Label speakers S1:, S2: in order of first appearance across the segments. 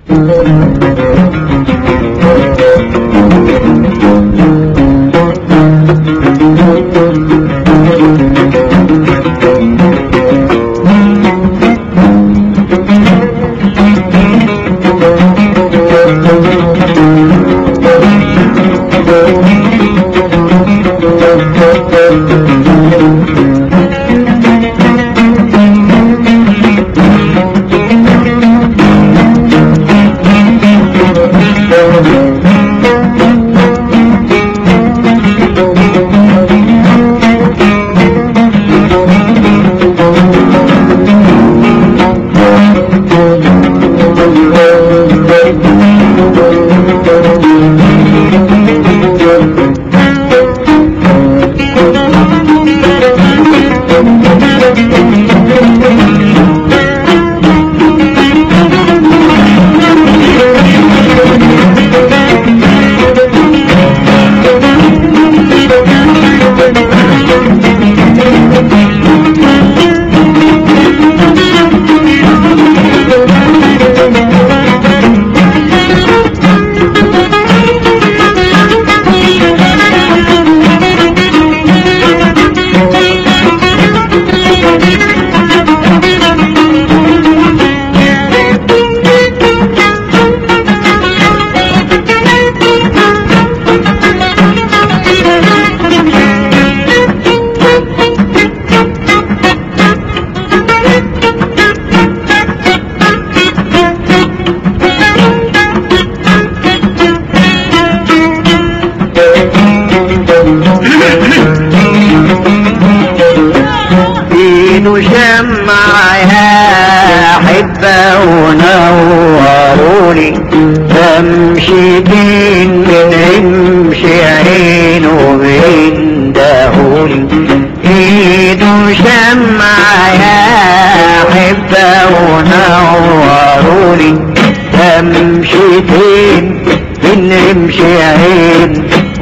S1: ايده شمعها حبة ونورولي تمشيتين من امشي عين وبيندهولي ايده شمعها حبة ونورولي تمشيتين من امشي عين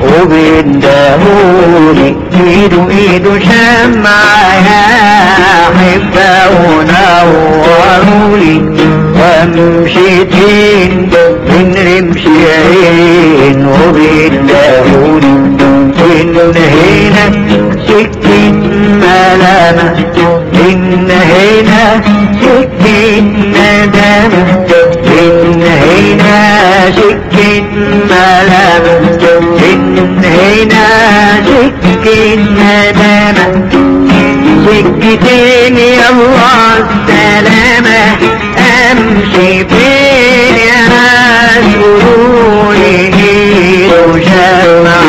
S1: وبيندهولي ايده ايده شمعها حبة ونورولي وامشيتين من رمش عين وبيندهولي إن هنا سكين ملامة إن هنا سكين ندامة إن هنا سكين ملامة إن هنا سكين ندامة سكتين يا الله السلامة أمشي فين يا ناس قولولي إيد وشمع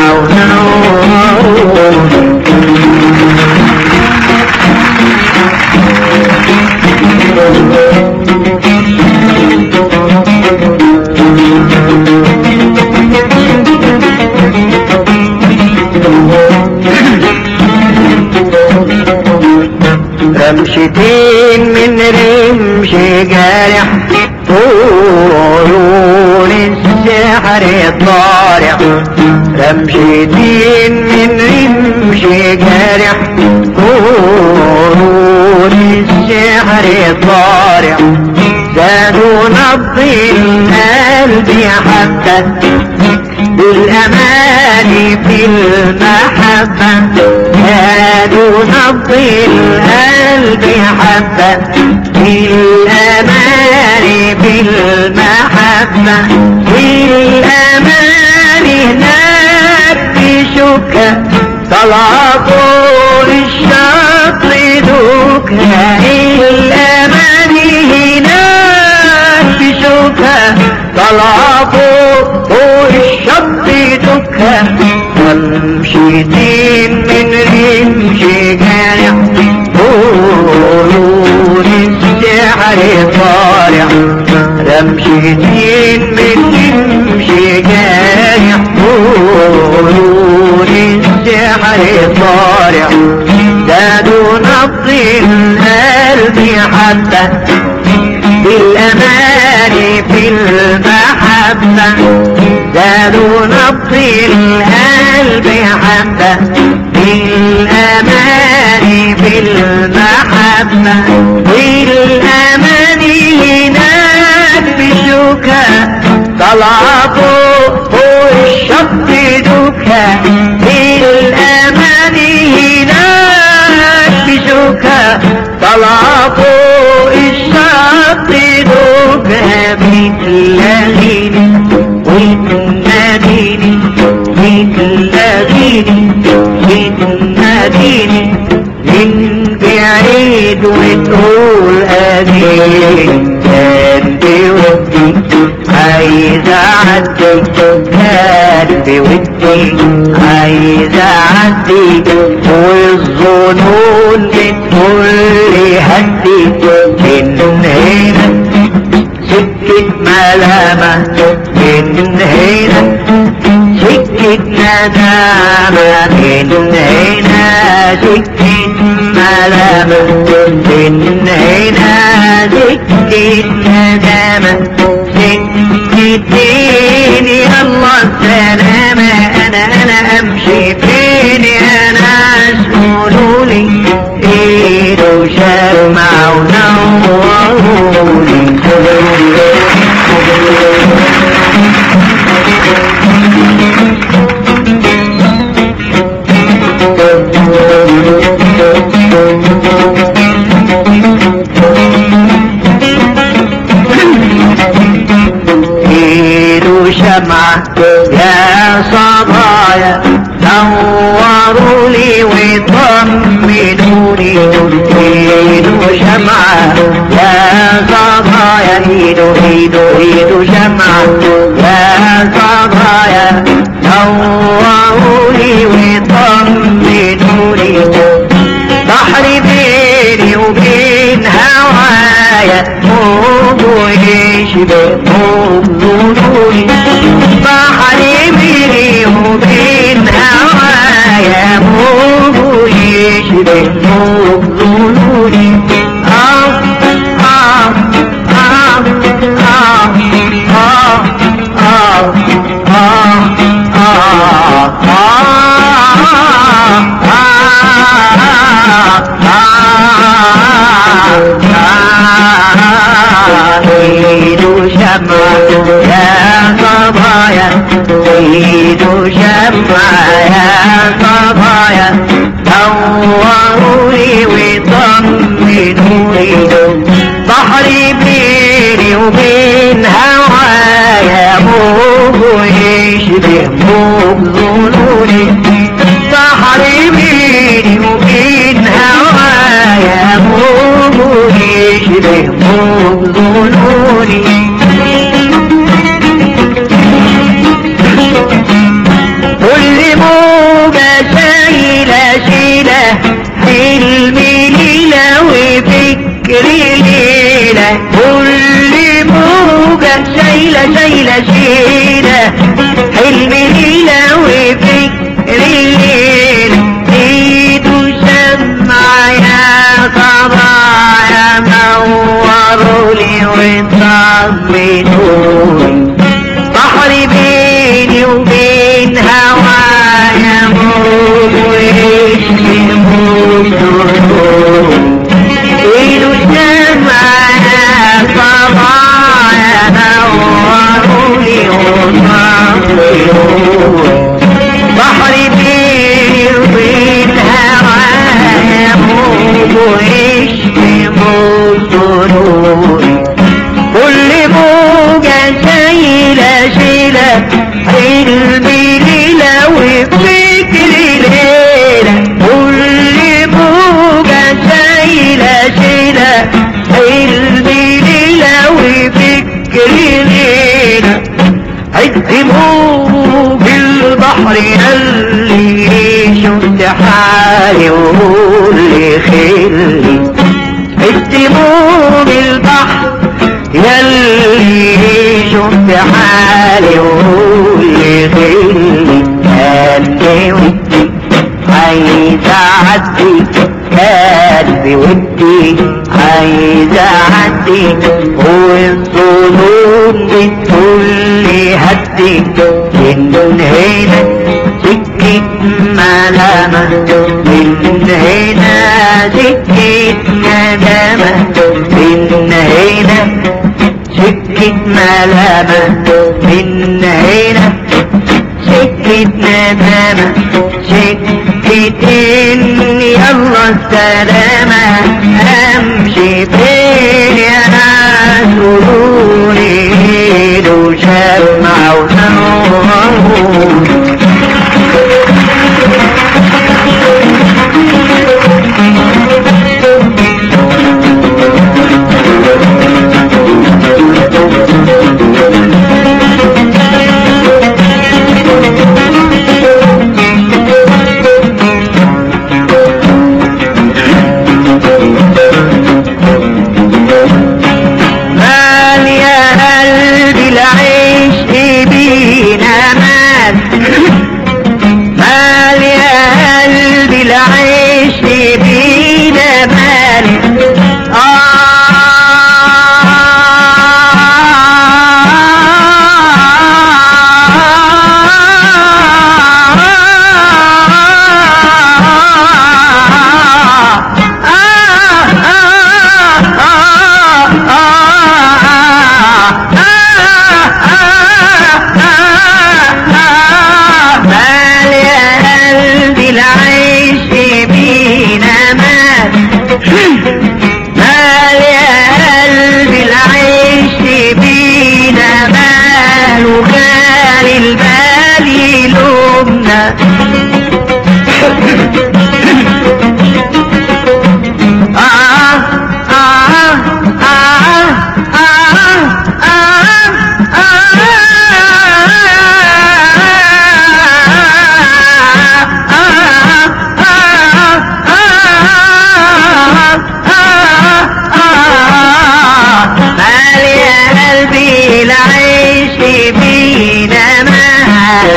S1: ونور رمشتين من رمش جارح طول السحر طارع رمشتين من رمش جارح طول السحر طارع زادوا نبض القلب حتى بالأمان في المحبة زادوا نبض القلب حتى بالأمان في المحبة بالأمان هناك بشكة طلع طول الشط دوكها الأمان هناك بشكة طلع فوق فوق الشط دكها وامشيتين من رمش جارح طول السحر طالع رمشتين من رمش جارح طول السحر طالع زادوا نبض القلب حتى بالأمان في المحبة زادوا نبض القلب حبة بالأمان في المحبة بالأمان هناك بشوكة طلع فوق فوق الشط دوكا الأماني هناك بشوكا طلع فوق الشط دوكا بتلاقيني وتناديني بتلاقيني بتناديني من بعيد وتقول أديني كان بودي عايز أعدي كان بودي عايز أعدي والظنون بتقول لي هدي من هنا سكة ملامة من هنا سكة ندامة من هنا سكة ملامة من هنا سكة ندامة سكتين يلا السلامة أنا أنا أمشي فين يا ناس قولولي إيده شمع ونورولي ايده شمعة يا صبايا نوروا لي وطمنوني ايده شمعة يا صبايا ايده ايده ايده شمعة يا صبايا نوروا لي وطمنوني بحر بيني وبين هوايا موج ويشبه موج ظنوني بحر بيني وبين هوايا موج ويشبه موج ظنوني آه آه آه آه آه آه آه ايدو شمع يا صبايا ايدو شمع يا صبايا نوروني وطمنوني بحري بيني وبين هوايا موج ويشبه موج ظنوني بحري بيني وبين هوايا موج ويشبه موج ظنوني كل موجة شايلة شيلة حلمي ليلة وفكري ليلة كل موجة شايلة شايلة شيلة حلمي ليلة وفكري ليلة ايده شمع يا صبايا نوروا لي وطمنوني بحر بيني وبين هوايا موج ويشكي موج ايده شمع يا صبايا نوروا لي وطمنوني بحر بيني وبين هوايا موج ويشكي موج كل موجة شايلة شيلة حلمي ليلة وفكري ليلة كل موجة شايلة شيلة حلمي ليلة وفكري ليلة عد موج البحر يلي شفت حالي وقول لي خلي عد موج البحر يلي شفت حالي وقول لي خلي قلبي ودي عايز اعدي قلبي ودي عايز اعدي والظنون بتقول لي هدي من هنا سكة ملامة من هنا سكة ندامة من هنا سكة ملامة من هنا سكة ندامة سكة إن يلا السلامة أمشي فين يا ناس قولولي لو شمع ونور مال يا قلبي العيش بينا مال مال يا قلبي العيش بينا مال مال يا قلبي العيش بينا مال مال يا قلبي العيش بينا مال وخال البال يلومنا آه آه آه آه مال يا قلبي العيش بينا مال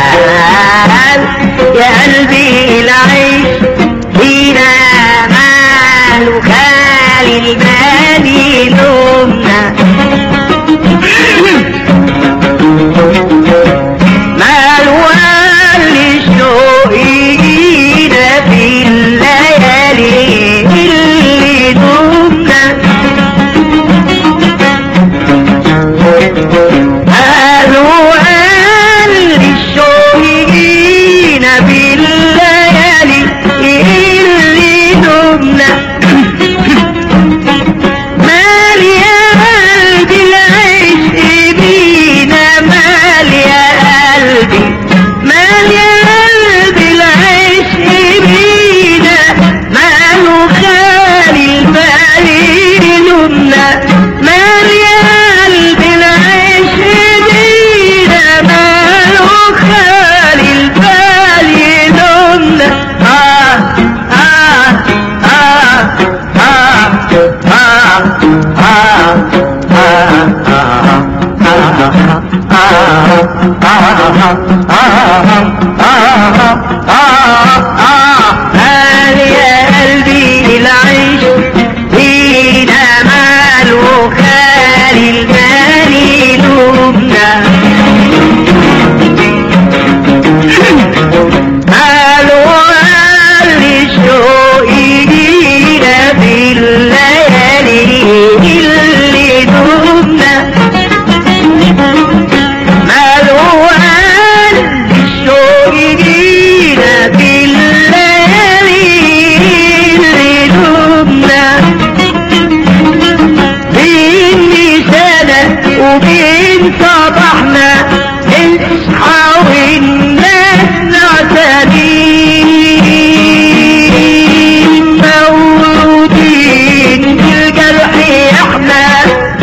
S1: يا قلبي العيش بينا مال وخالي المال يلومنا مال والي الشوق يجينا في الليالي اللي دومنا مال والي الشوق يجينا في الليالي اللي دومنا مال يا قلبي العيش بينا مال يا قلبي مال يا قلبي العيش بينا مال وخالي البال يلومنا مال يا قلبي العيش بينا مال وخالي البال يلومنا آه آه آه آه مال يا قلبي العيش فينا مال وخالي المال يلومنا مال والي الشوق يجينا في الليالي اللي دومنا مال والي الشوق يجينا في الليالي اللي دومنا بين سنة وبين صباحنا نصحى والناس نعتدين مولودين بالجرح احنا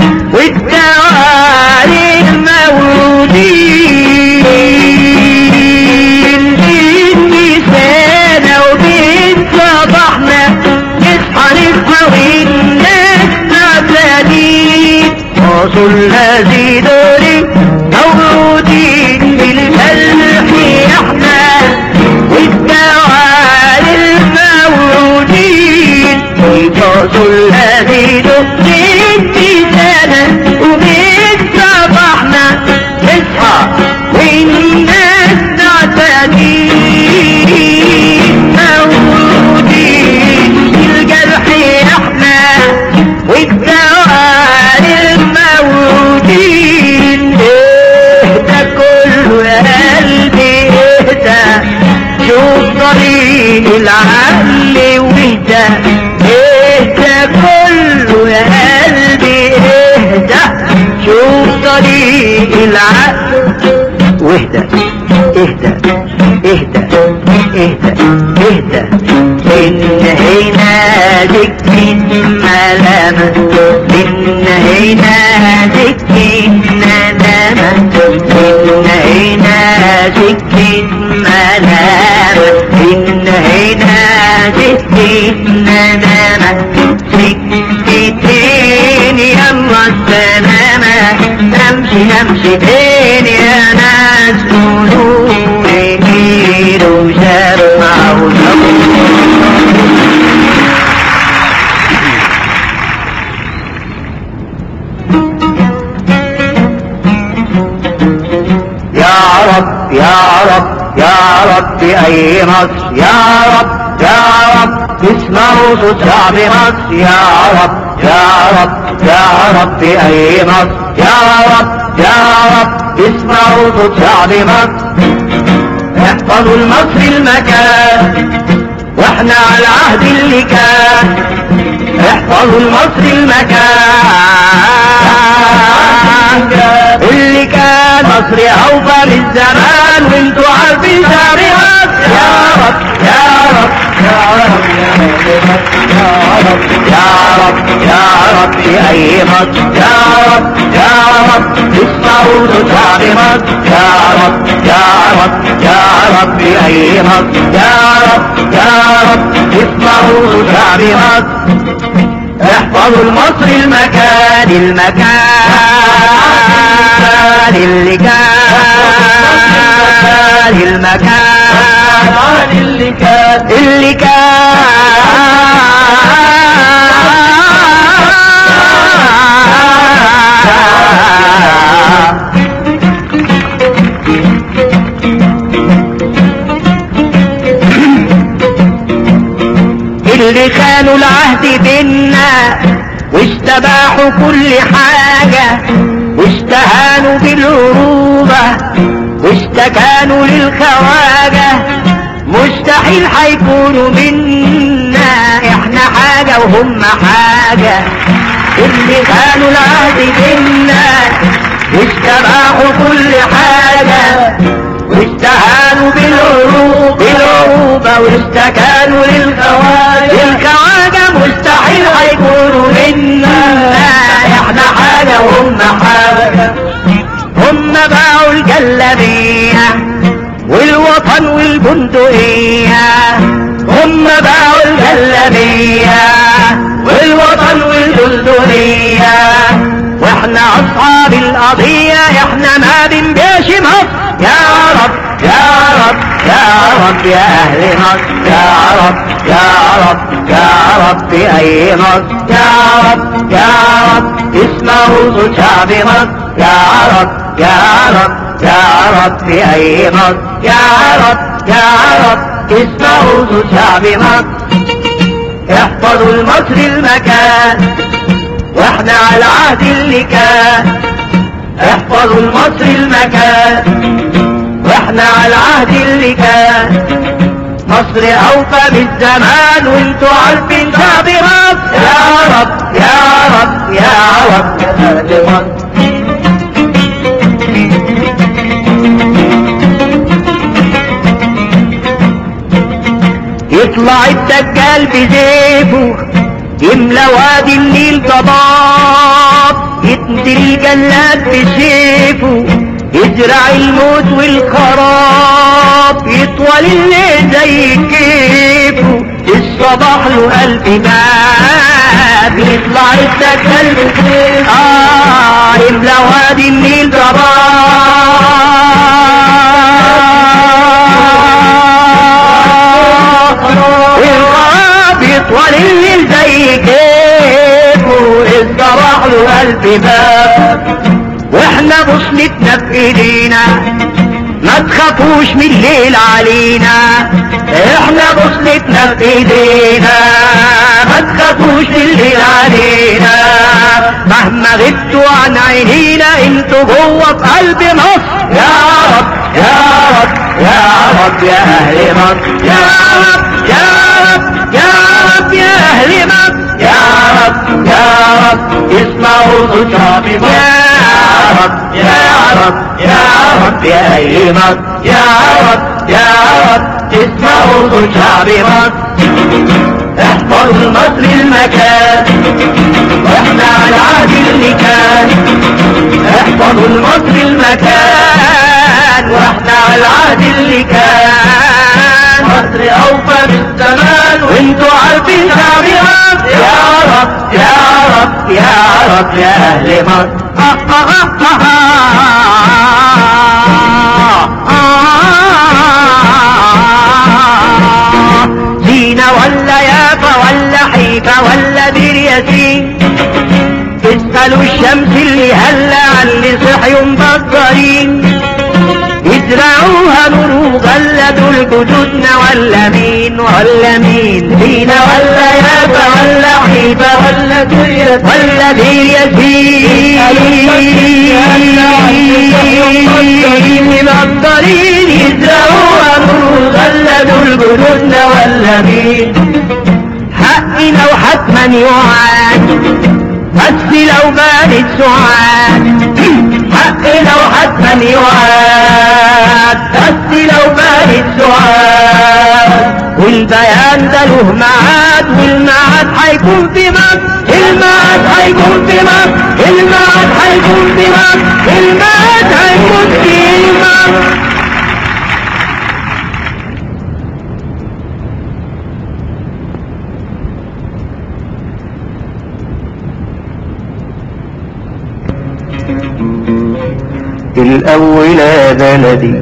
S1: والدواري مولودين بين سنة وبين صباحنا نصحى نصحى والناس نعتدين وصل هذه دوري مولودين بالجرح احنا والدواري المولودين وصل هذه دوري سنة وبين صباحنا نصحى والناس نعتدين مولودين بالجرح احنا والدوار المولودين طريق العقل واهدى اهدى اهدى اهدى اهدى ان هنا ذكر ملامة ان هنا ذكر ندامة ان هنا ذكر ملامة ان هنا ذكر ندامة سكتين يلا السلامة نمشي نمشي فين يا ناس قولوا لي وسمعوا يا رب يا رب يا رب أي مصر يا رب يا رب اسمعوا صوت شعب مصر يا رب يا رب يا رب أي مصر يا رب يا رب اسمعوا صوت شعب مصر احفظوا المصر المكان واحنا على العهد اللي كان احفظوا المصر المكان اللي كان مصر اوفى من زمان وانتوا عارفين شعب مصر يا رب يا رب يا رب يا رب يا رب يا رب في اي مصر يا رب يا رب اسمعوا صوت شعب مصر يا رب يا رب يا رب في اي مصر يا رب يا رب اسمعوا صوت شعب مصر احفظوا المصري المكان المكان اللي كان المكان اللي كان اللي كان اللي خانوا العهد بينا واستباحوا كل حاجة واستهانوا بالعروبة واستكانوا للخواجة مستحيل هيكونوا منا احنا حاجة وهم حاجة اللي خانوا العهد بينا واستباحوا كل حاجة واستهانوا بالعروب بالعروبة واستكانوا للخواجة للخواجة مستحيل هيكونوا منا احنا حاجة وهم حاجة هم باعوا الجلابية والوطن والبندقية هم باعوا الجلابية والوطن والبندقية واحنا اصحاب القضية احنا ما بنبيش مصر يا رب يا رب يا رب يا اهل مصر يا رب يا رب يا رب في اي مصر يا رب يا رب اسمعوا صوت شعب مصر يا رب يا رب يا رب في اي مصر يا رب يا رب اسمعوا صوت شعب مصر احفظوا المصري المكان واحنا على العهد اللي كان احفظوا المصري المكان واحنا على العهد اللي كان مصر اوفى بالزمان وانتوا عارفين شعب مصر يا رب يا رب يا رب يا أهل مصر يطلع الدجال بزيفه يملى وادي النيل ضباب يقتل الجلاد بسيفه يزرع الموت والخراب يطول الليل زي كيفه الصباح له قلب باب يطلع الدجال بزيفه آه يملى وادي النيل ضباب والخراب يطول الليل زي كيفه الصباح له قلب باب واحنا بصلتنا في ايدينا ما تخافوش من الليل علينا احنا بصلتنا في ايدينا ما تخافوش من الليل علينا مهما غبتوا عن عينينا انتوا جوه في قلب مصر يا رب يا رب يا رب يا اهل مصر يا رب يا رب يا رب يا اهل مصر يا رب يا رب اسمعوا صوت شعب مصر يا رب يا رب يا رب يا أهل مصر يا رب يا رب تسمعوا صوت شعب مصر احفظ مصر المكان واحنا على عهد اللي كان احفظ مصر المكان واحنا على العهد اللي كان مصر اوفى من زمان وانتوا عارفين شعب مصر يا رب يا رب يا رب يا اهل مصر آه آه آه زينة ولا يافا ولا حيفا ولا دير ياسين اسألوا الشمس اللي هلا على اللي صحيوا مبطرين يزرعوها نور غلدوا الجدودنا ولا مين ولا مين زينة ولا يافا ولا حيفا ولا دير ولا دير ياسين مبطرين يزرعوها نور غلدوا الجدودنا ولا مين حقنا وحتما يعاد بس لو بانت سعاد حقنا وحتما يعاد بس لو بانت سعاد والبيان ده له ميعاد والميعاد هيكون في مصر الميعاد هيكون في مصر الميعاد هيكون في مصر الميعاد هيكون في مصر الأول يا بلدي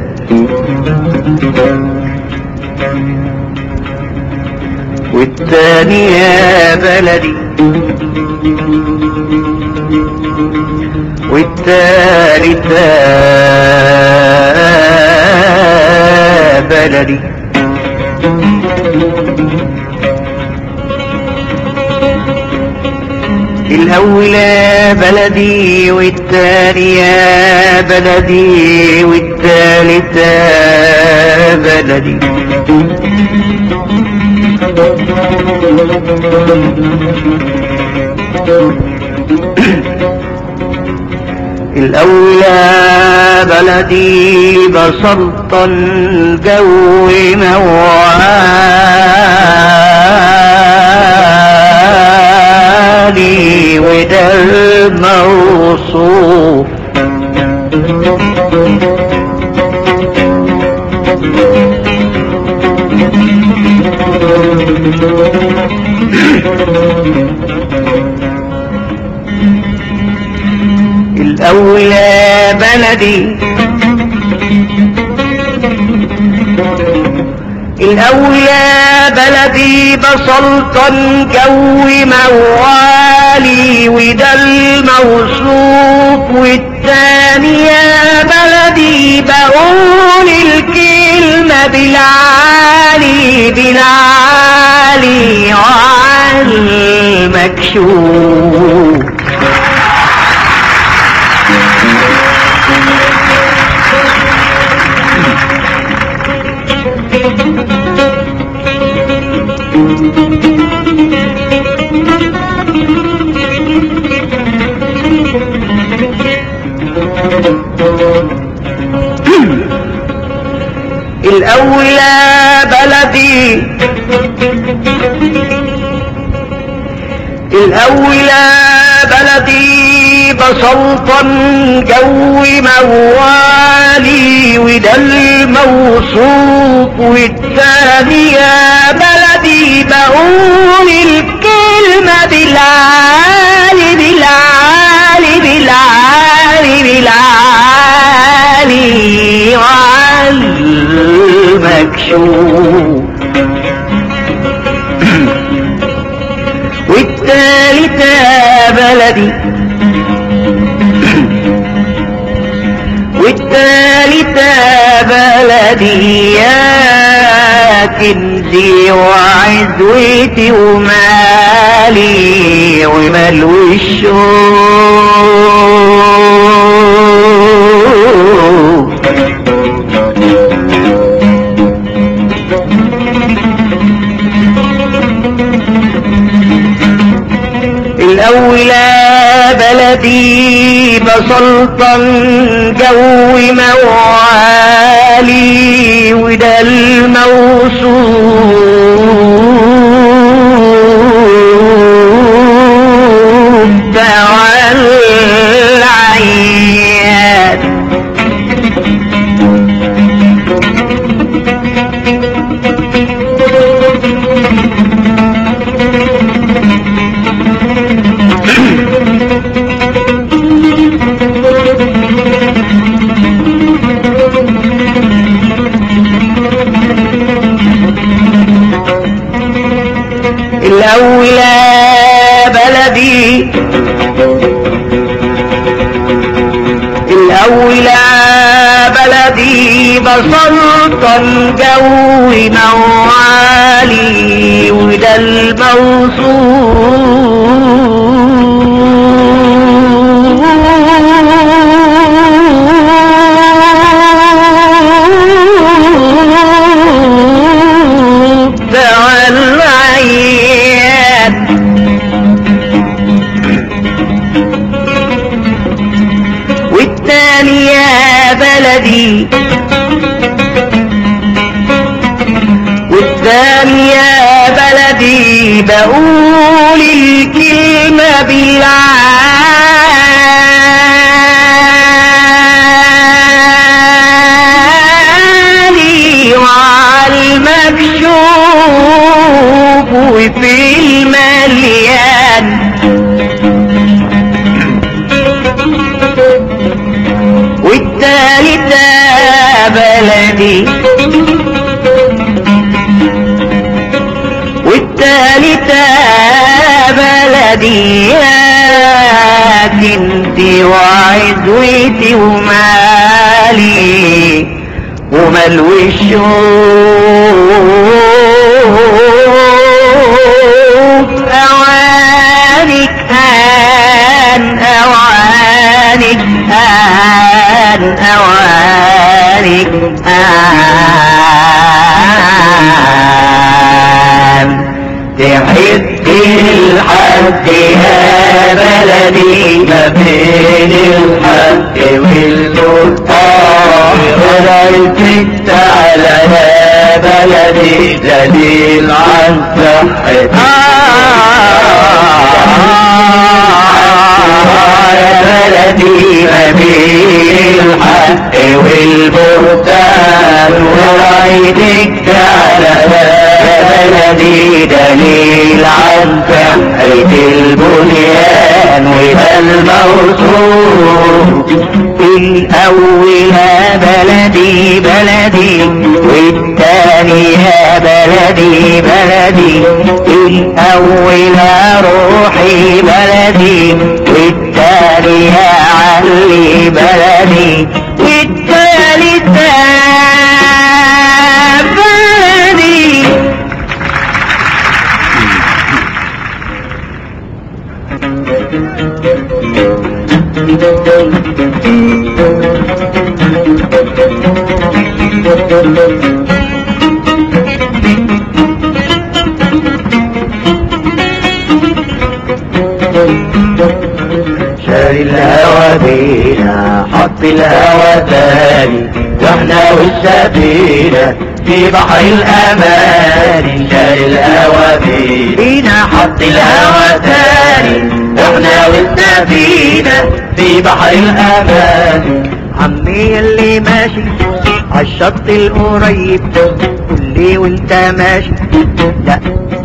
S1: والتاني يا بلدي والتالت يا بلدي الأول يا بلدي والتاني يا بلدي والتالت يا بلدي الأول يا بلدي بسلطن جو موالي وده الموصوف الأولى بلدي الأولى بلدي بسلطن جو موالي وده الموصوف والثانية بلدي بقول الكلمة بالعالي بالعالي وعلى المكشوف الأولى بلدي الأولى بلدي بسلطن جو موالي وده الموصوف والثانية بلدي بقول الكلمة بالعالي بالعالي بالعالي بالعالي وعلى المكشوف والثالثة بلدي والثالثة بلدي يا كنزي وعزوتي ومالي ومال الشوق الأولى بلدي بسلطن جو موالي وده الموصول دعا العيان الأولى بلدي الأولى بلدي بسلطن جوي موالي وده الموصول دعا العيان والتاني يا بلدي والثاني يا بلدي بقول الكلمة بالعالي وعلى المكشوف وفي المليان والتالتة بلدي والتالتة بلدي يا كنتي وعزوتي ومالي وملوي الشوق أوانك هان أوانك هان أوانك هان تحب الحق يا بلدي ما بين الحق والمختار رايتك على يا بلدي دليل عن صحتك يا بلدي ما بين الحق والبهتان ورايدك على بلدي دليل عن صحة البنيان والموصول الأول بلدي بلدي والثاني يا بلدي بلدي الأول روحي بلدي والثاني يا علي بلدي والثالث بلدي شاري الهوى بينا حط الهوى تاني واحنا والسفينة في بحر الأمان شاري الهوى بينا حط الهوى تاني واحنا والسفينة في بحر الأمان عمي اللي ماشي عالشط القريب قول لي وانت ماشي لا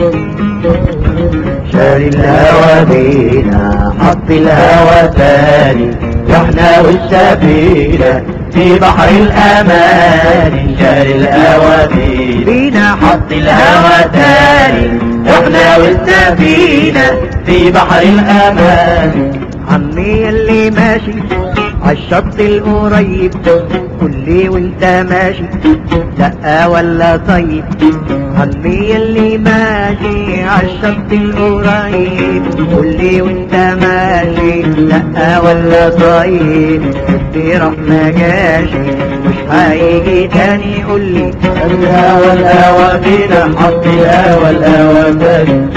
S1: شاري الهوى بينا حط الهوى تاني واحنا والسفينة في بحر الأمان شاري الهوى بينا حط الهوى تاني واحنا والسفينة في بحر الأمان عمي اللي ماشي عالشط القريب قول لي وانت ماشي لا ولا طيب عمي اللي ماشي عالشط القريب قول لي وانت ماشي لا ولا طيب في راح ما جاشي مش هيجي تاني قول لي الهوى الهوى فينا حط الهوى الهوى تاني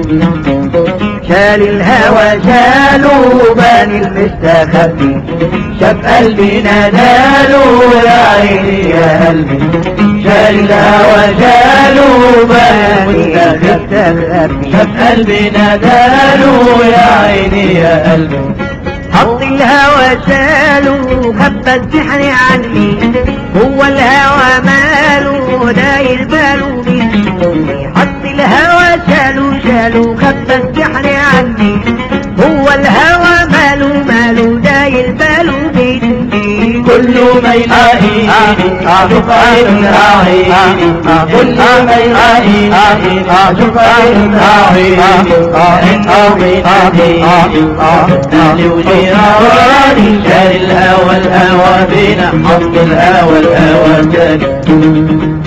S1: شال الهوى شالوا بني المستخبي شاف قلبي ناداله يا عيني يا قلبي شال الهوى شالوا بني المستخبي شاف قلبي ناداله يا عيني يا قلبي حط الهوى شاله خبى السحر عني هو الهوى ماله داير باله مني حط الهوى شاله شاله خبى السحر عني هو الهوى ماله ماله داير باله مني
S2: كل ما يلاقي اشوف عين راعي كل ما يلاقي اشوف عين راعي انه بينادي اهلي وجيراني شال الهوى الهوى بينا حط الهوى الهوى تاني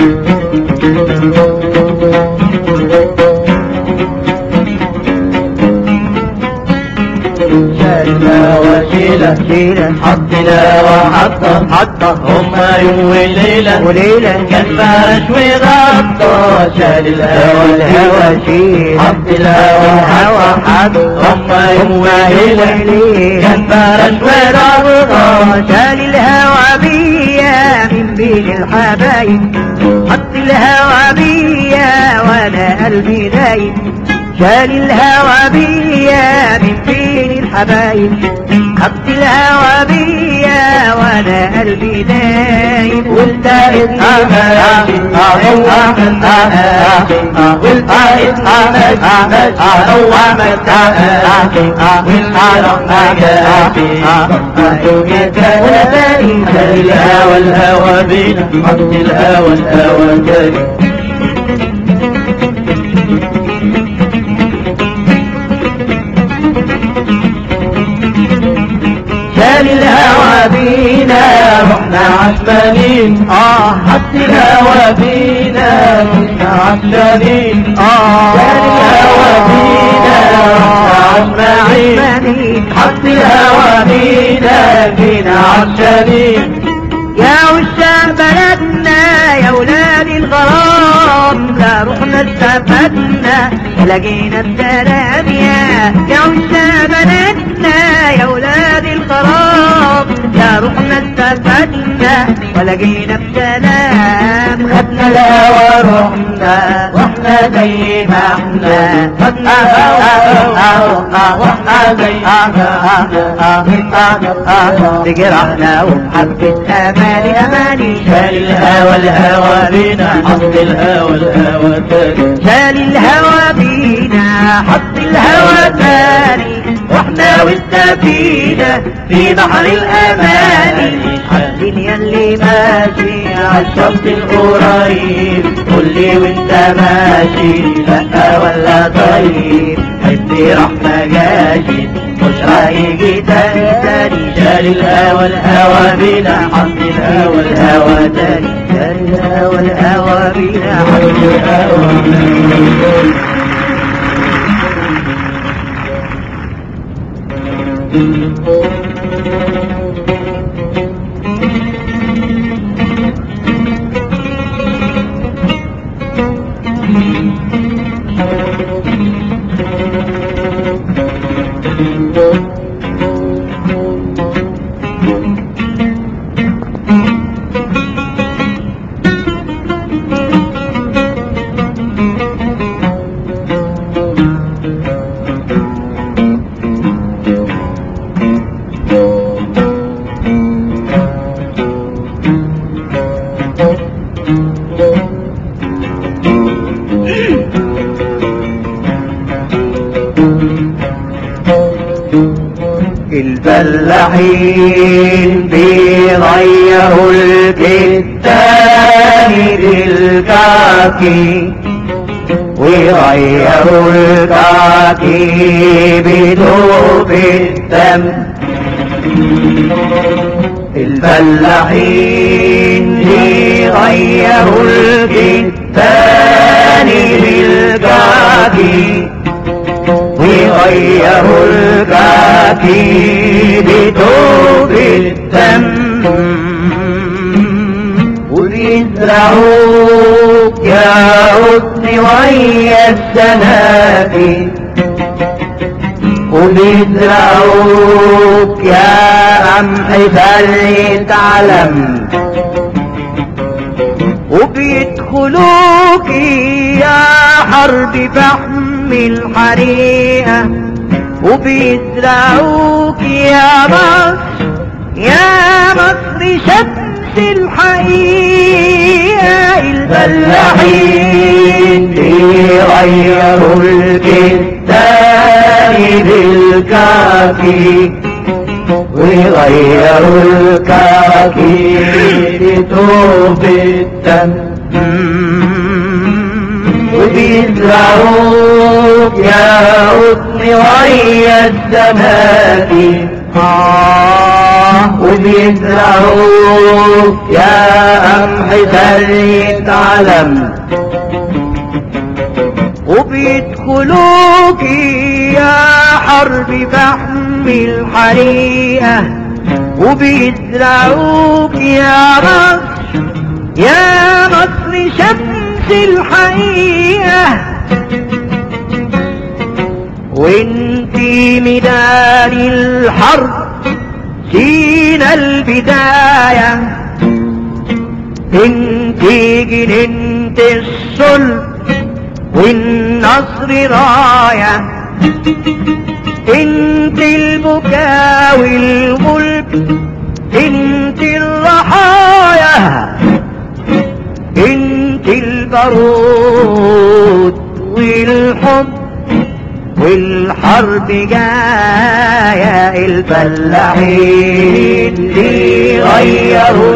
S2: الهوى شيلة
S1: شيلة
S2: حط الهوى حطه
S1: حطه
S2: هما يوم وليلة
S1: وليلة
S2: كان فرش وغطى شال الهوى
S1: الهوى شيلة
S2: حط الهوى
S1: الهوى حط
S2: هما يوم وليلة كان فرش وغطى
S1: شال الهوى بيا من بين الحبايب حط الهوى بيا وانا قلبي نايم شال الهوى بيا من بين الحبايب حط الهوى بيا وانا قلبي نايم
S2: قلت اتحمل هو قلت اتحمل هو والعرب نجاتي الهوى الهوى بينا حط الهوى الهوى تاني شال الهوى بينا رحنا عشمانين اه حط الهوى بينا رحنا عشمانين اه شال الهوى بينا رحنا عشمانين حط الهوى بينا بينا عشمانين
S1: يا وشام بلدنا يا ولاد الغرام لا رحنا استفدنا لقينا السلام يا يا وشام بلدنا يا ولاد الغرام لا رحنا استفدنا ولقينا السلام
S2: خدنا الهوى رحنا واحنا زي ما احنا خدنا الهوى واحنا زي ما احنا
S1: بجرحنا وبحبة أماني أماني
S2: شال الهوى الهوى بينا حط الهوى الهوى تاني
S1: شال الهوى بينا حط الهوى تاني واحنا والسفينة في بحر الأماني الدنيا اللي ماشي
S2: عالشط القريب قول لي وانت ماشي لا ولا طيب حبي راح ما جاشي مش هيجي تاني تاني شال الهوى الهوى بينا حط الهوى الهوى تاني
S1: شال الهوى الهوى بينا
S2: حط الهوى
S1: الفلاحين بيغيروا الكتان بالكاكي ويغيروا الكاكي بدوب الدم الفلاحين بيغيروا الكتان بالكاكي ويغيروا الكاكي بدوب الدم وبيزرعوك يا
S2: غصن ويا السنابل وبيزرعوك يا قمح فريد علم وبيدخلوك يا حرب فحم الحريقة وبيزرعوك يا مصر يا مصر شمس الحقيقة الفلاحين بيغيروا الكتاب بالكافي ويغيروا الكاكي بتوب الدم وبيزرعوك يا قطن ويا السماء آه وبيزرعوك يا قمح فريد علم وبيدخلوك يا حرب فحم الحريقة وبيزرعوك يا مصر يا مصر شمس الحقيقة وانتي ميدان الحرب سينا البداية انتي جننت الصلب والنصر راية انت البكاء والغلب انت الرحايا انت البارود والحب والحرب جاية الفلاحين اللي غيروا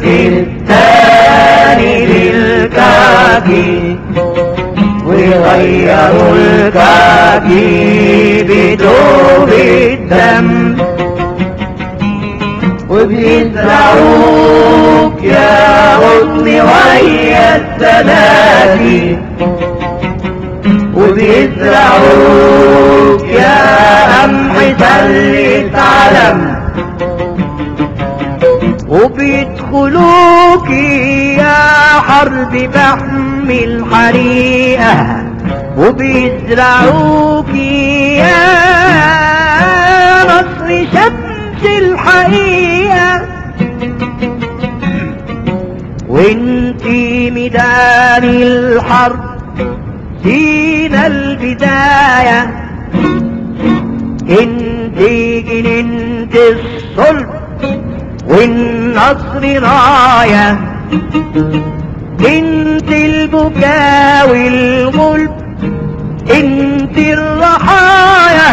S2: الكتاني للكاكي ويغيروا الكاكي بدوب الدم وبيزرعوك يا غصن ويا السلاسي وبيزرعوك يا قمح سلة علم وبيدخلوك يا حرب بحم الحريقة وبيزرعوك يا مصر شمس الحقيقة وانتي ميدان الحرب سينا البداية انتي جننت الصلب والنصر راية انت البكاء والغلب انت الرحايا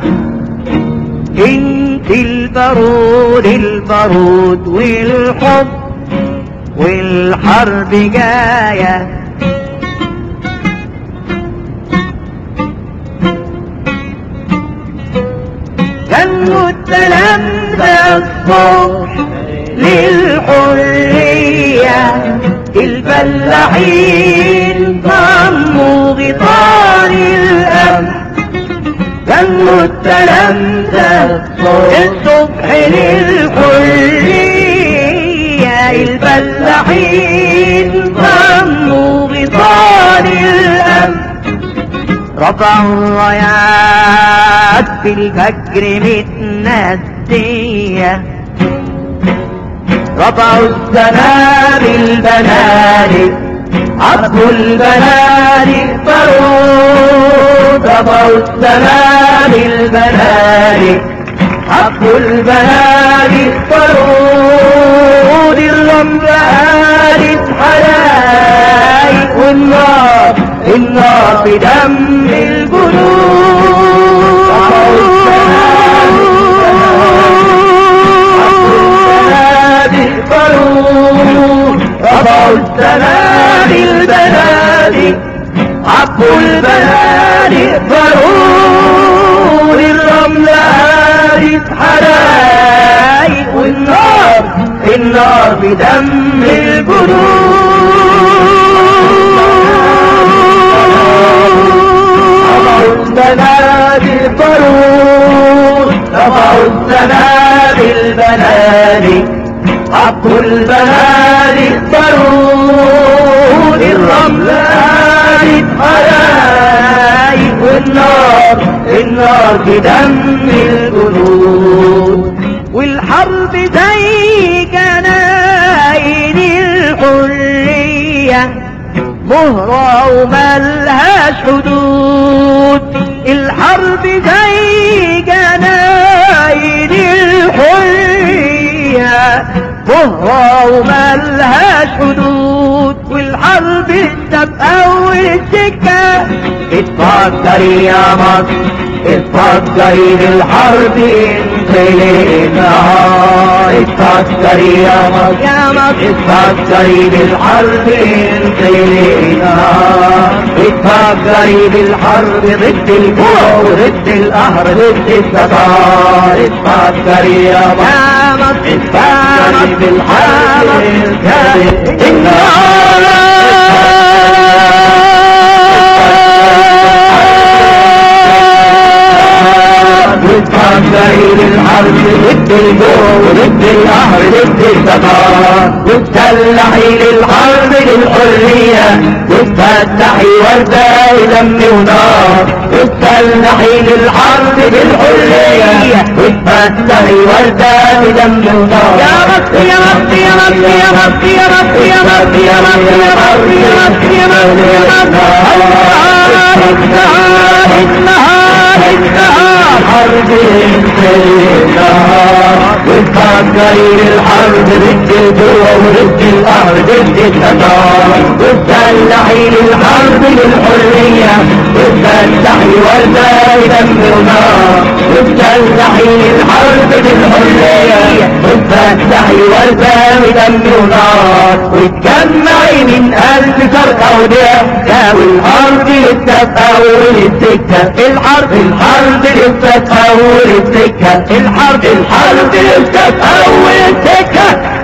S2: انت البارود البارود والحب والحرب جايه كانوا التلامذة الصبح للحرية الفلاحين ضموا غطار الأمن كانوا التلامذة الصبح للحرية الفلاحين ضموا غطار الأمن رفعوا الرايات في الفجر متندية رفعوا السماء بالبنادق عبوا البنادق فرود رفعوا السماء بالبنادق عبوا البنادق فرود الرمل قالت حلايق والنار النار في دم الجنود رفعوا السنابل البنادق عبوا البنادق فرود الرمل هارت حرايق والنار النار بدم الجنود البنادق فرود رفعوا السنابل البنادق عبوا البنادق فرود الرمل حرايق والنار النار في دم الجنود
S1: والحرب زي جناين الحرية مهرة وملهاش حدود الحرب زي جناين الحرية مهرة وملهاش حدود والحرب لسه في أول السكة
S2: اتفكري يا مصر اتفكري بالحرب انت للنهار اتفكري يا مصر
S1: يا مصر
S2: اتفكري بالحرب انت للنهار اتفكري بالحرب ضد الجوع وضد القهر ضد التتار اتفكري يا مصر
S1: يا مصر يا
S2: اتفكري
S1: مصر
S2: بالحرب انت وتفكري بالحرب ضد الجوع وضد القهر ضد التتار وتسلحي للحرب للحرية وتفتحي وردة دم ونار وتسلحي للحرب للحرية وتفتحي وردة دم ونار
S1: يا مصر يا مصر يا مصر يا مصر يا مصر يا مصر يا مصر يا مصر يا مصر يا مصر يا مصر النهار النهار النهار النهار
S2: حرب النهار وتفكري للحرب ضد الجوع وضد القهر ضد التتار وتسلحي للحرب للحرية وتفتحي وردة دم ونار وتسلحي للحرب للحرية وتفتحي وردة دم ونار وتجمعي من ألف شرقة ودقة والأرض لسه في أول السكة الحرب الحرب لسه في أول السكة الحرب الحرب لسه في أول السكة